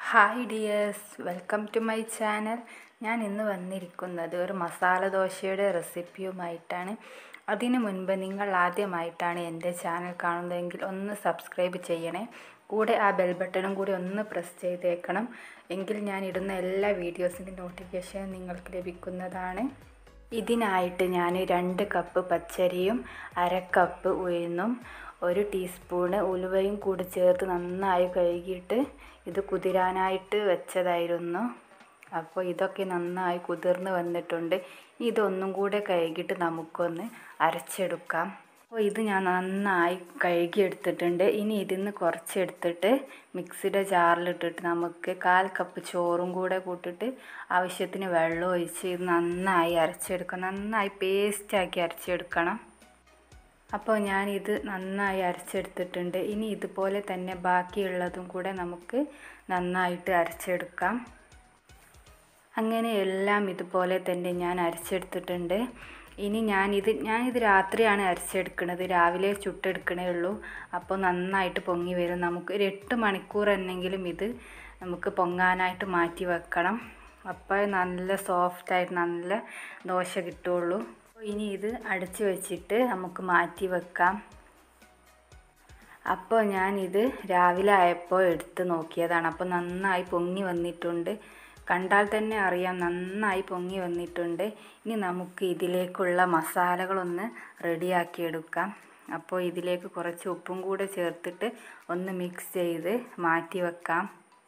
hi dears welcome to my channel ഞാൻ ഇന്ന് വന്നിരിക്കുന്നത് ഒരു മസാല ദോശയുടെ റെസിപ്പിയുമായിട്ടാണ് അതിനു മുൻപ് നിങ്ങൾ ആദ്യമായിട്ടാണ് എൻ്റെ ചാനൽ കാണുന്നതെങ്കിൽ ഒന്ന് സബ്സ്ക്രൈബ് ചെയ്യണേ കൂടെ ആ ബെൽ ബട്ടണും കൂടി ഒന്ന് പ്രസ് ചെയ്തേക്കണം എങ്കിൽ ഞാൻ ഇടുന്ന എല്ലാ വീഡിയോസിൻ്റെ നോട്ടിഫിക്കേഷൻ നിങ്ങൾക്ക് ലഭിക്കുന്നതാണ് ഇതിനായിട്ട് ഞാൻ രണ്ട് കപ്പ് പച്ചരിയും അര കപ്പ് ഉഴുന്നും ഒരു ടീസ്പൂണ് ഉലുവയും കൂടി ചേർത്ത് നന്നായി കഴുകിയിട്ട് ഇത് കുതിരാനായിട്ട് വെച്ചതായിരുന്നു അപ്പോൾ ഇതൊക്കെ നന്നായി കുതിർന്ന് വന്നിട്ടുണ്ട് ഇതൊന്നും കൂടെ കഴുകിയിട്ട് നമുക്കൊന്ന് അരച്ചെടുക്കാം അപ്പോൾ ഇത് ഞാൻ നന്നായി കഴുകിയെടുത്തിട്ടുണ്ട് ഇനി ഇതിന്ന് കുറച്ചെടുത്തിട്ട് മിക്സിയുടെ ജാറിലിട്ടിട്ട് നമുക്ക് കാൽ കപ്പ് ചോറും കൂടെ കൂട്ടിയിട്ട് ആവശ്യത്തിന് വെള്ളം ഒഴിച്ച് ഇത് നന്നായി അരച്ചെടുക്കണം നന്നായി പേസ്റ്റാക്കി അരച്ചെടുക്കണം അപ്പോൾ ഞാനിത് നന്നായി അരച്ചെടുത്തിട്ടുണ്ട് ഇനി ഇതുപോലെ തന്നെ ബാക്കിയുള്ളതും കൂടെ നമുക്ക് നന്നായിട്ട് അരച്ചെടുക്കാം അങ്ങനെ എല്ലാം ഇതുപോലെ തന്നെ ഞാൻ അരച്ചെടുത്തിട്ടുണ്ട് ഇനി ഞാനിത് ഞാനിത് രാത്രിയാണ് അരച്ചെടുക്കുന്നത് രാവിലെ ചുട്ടെടുക്കണേ ഉള്ളൂ അപ്പോൾ നന്നായിട്ട് പൊങ്ങി വരും നമുക്ക് ഒരു എട്ട് മണിക്കൂർ എന്നെങ്കിലും ഇത് നമുക്ക് പൊങ്ങാനായിട്ട് മാറ്റി വെക്കണം അപ്പോൾ നല്ല സോഫ്റ്റായിട്ട് നല്ല ദോശ കിട്ടുള്ളൂ ഇനി ഇത് അടച്ചു വെച്ചിട്ട് നമുക്ക് മാറ്റി വെക്കാം അപ്പോൾ ഞാനിത് രാവിലെ ആയപ്പോൾ എടുത്ത് നോക്കിയതാണ് അപ്പോൾ നന്നായി പൊങ്ങി വന്നിട്ടുണ്ട് കണ്ടാൽ തന്നെ അറിയാം നന്നായി പൊങ്ങി വന്നിട്ടുണ്ട് ഇനി നമുക്ക് ഇതിലേക്കുള്ള മസാലകളൊന്ന് റെഡിയാക്കി എടുക്കാം അപ്പോൾ ഇതിലേക്ക് കുറച്ച് ഉപ്പും കൂടെ ചേർത്തിട്ട് ഒന്ന് മിക്സ് ചെയ്ത് മാറ്റി വെക്കാം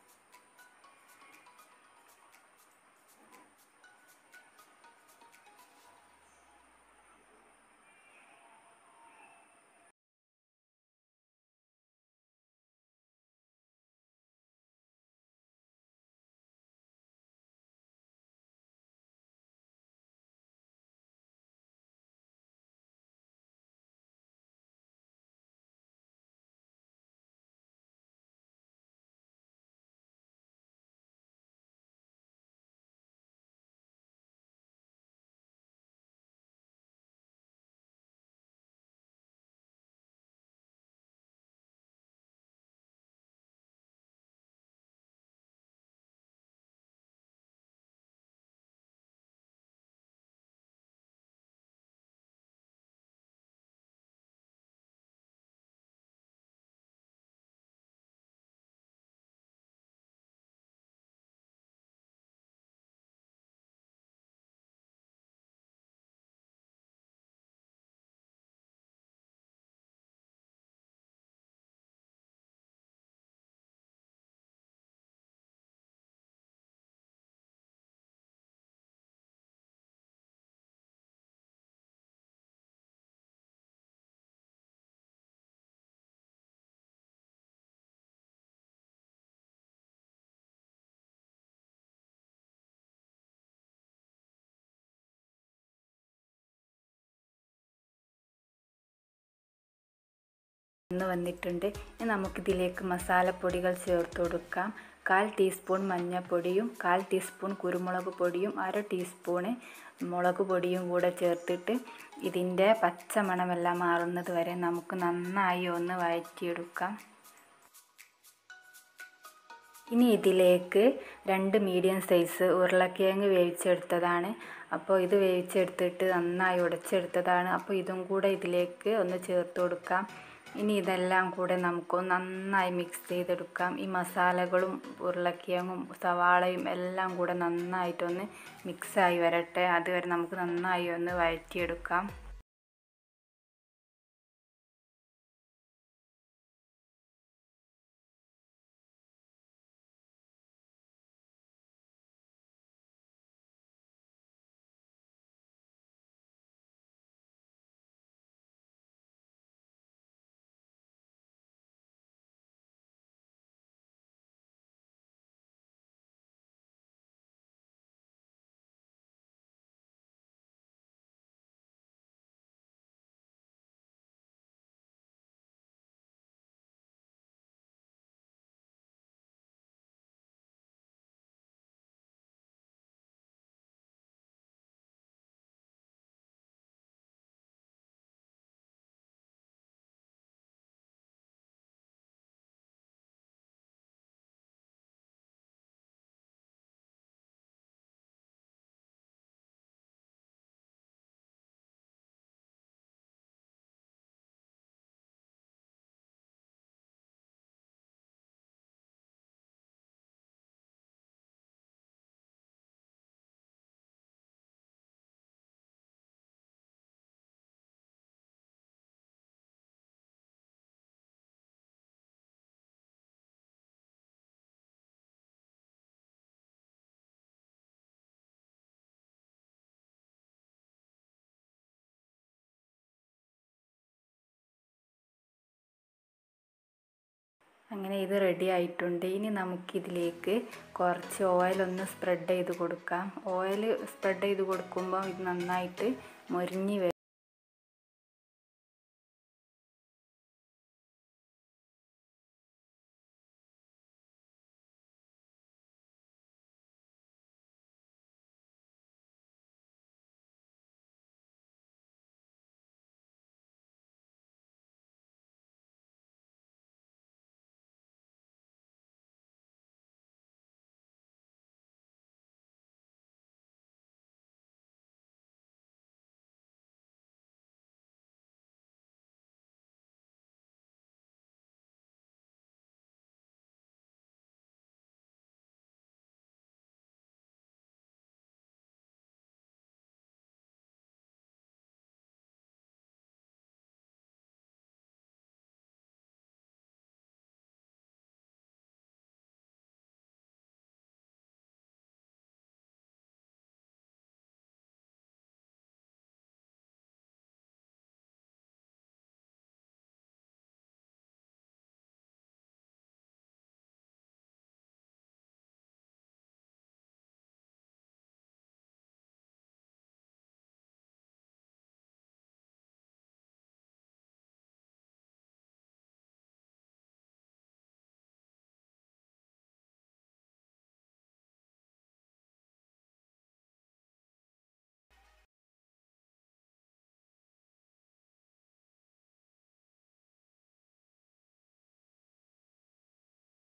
ഒന്ന് വന്നിട്ടുണ്ട് ഇനി നമുക്കിതിലേക്ക് മസാലപ്പൊടികൾ ചേർത്ത് കൊടുക്കാം കാൽ ടീസ്പൂൺ മഞ്ഞൾപ്പൊടിയും കാൽ ടീസ്പൂൺ കുരുമുളക് പൊടിയും അര ടീസ്പൂണ് മുളക് പൊടിയും കൂടെ ചേർത്തിട്ട് ഇതിൻ്റെ പച്ച മണമെല്ലാം മാറുന്നത് വരെ നമുക്ക് നന്നായി ഒന്ന് വഴറ്റിയെടുക്കാം ഇനി ഇതിലേക്ക് രണ്ട് മീഡിയം സൈസ് ഉരുളക്കിഴങ്ങ് വേവിച്ചെടുത്തതാണ് അപ്പോൾ ഇത് വേവിച്ചെടുത്തിട്ട് നന്നായി ഉടച്ചെടുത്തതാണ് അപ്പോൾ ഇതും കൂടെ ഇതിലേക്ക് ഒന്ന് ചേർത്ത് കൊടുക്കാം ഇനി ഇതെല്ലാം കൂടെ നമുക്ക് നന്നായി മിക്സ് ചെയ്തെടുക്കാം ഈ മസാലകളും ഉരുളക്കിഴങ്ങും സവാളയും എല്ലാം കൂടെ നന്നായിട്ടൊന്ന് മിക്സായി വരട്ടെ അതുവരെ നമുക്ക് നന്നായി ഒന്ന് വഴറ്റിയെടുക്കാം അങ്ങനെ ഇത് റെഡി ആയിട്ടുണ്ട് ഇനി നമുക്കിതിലേക്ക് കുറച്ച് ഓയിൽ ഒന്ന് സ്പ്രെഡ് ചെയ്ത് കൊടുക്കാം ഓയിൽ സ്പ്രെഡ് ചെയ്ത് കൊടുക്കുമ്പോൾ ഇത് നന്നായിട്ട് മൊരിഞ്ഞ് വരും